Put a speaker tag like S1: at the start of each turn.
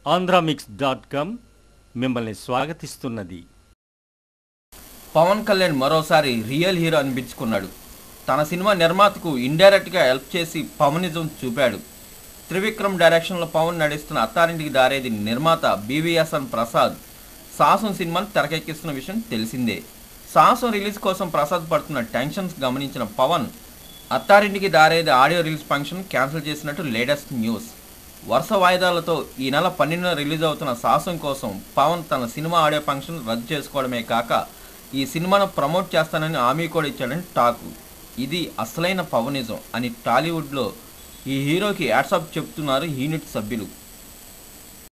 S1: Andhramix dot com మిమ్మల్ని స్వాగతిస్తున్నది
S2: పవన్ కళ్యాణ్ మరోసారి real hero అనిపించుకున్నాడు తన సినిమా నిర్మాతకు ఇండైరెక్ట్గా హెల్ప్ చేసి పవనిజం చూపాడు త్రివిక్రమ్ డైరెక్షన్లో పవన్ నడిస్తున్న అత్తారింటికి దారేది నిర్మాత బీవీఎస్ఎన్ ప్రసాద్ సాహసం సినిమాను తెరకెక్కిస్తున్న విషయం తెలిసిందే సాహసం రిలీజ్ కోసం ప్రసాద్ పడుతున్న టెన్షన్స్ గమనించిన Pawan Attarintiki Daredi audio release function cancel చేసినట్టు లేటెస్ట్ న్యూస్ వరుస వాయిదాలతో ఈ నెల పన్నెండున రిలీజ్ అవుతున్న సాహసం కోసం పవన్ తన సినిమా ఆడియో ఫంక్షన్ రద్దు చేసుకోవడమే కాక ఈ సినిమాను ప్రమోట్ చేస్తానని హామీ కూడా ఇచ్చాడని టాకు ఇది అసలైన పవనిజం అని టాలీవుడ్లో ఈ హీరోకి యాడ్సాప్ చెప్తున్నారు యూనిట్ సభ్యులు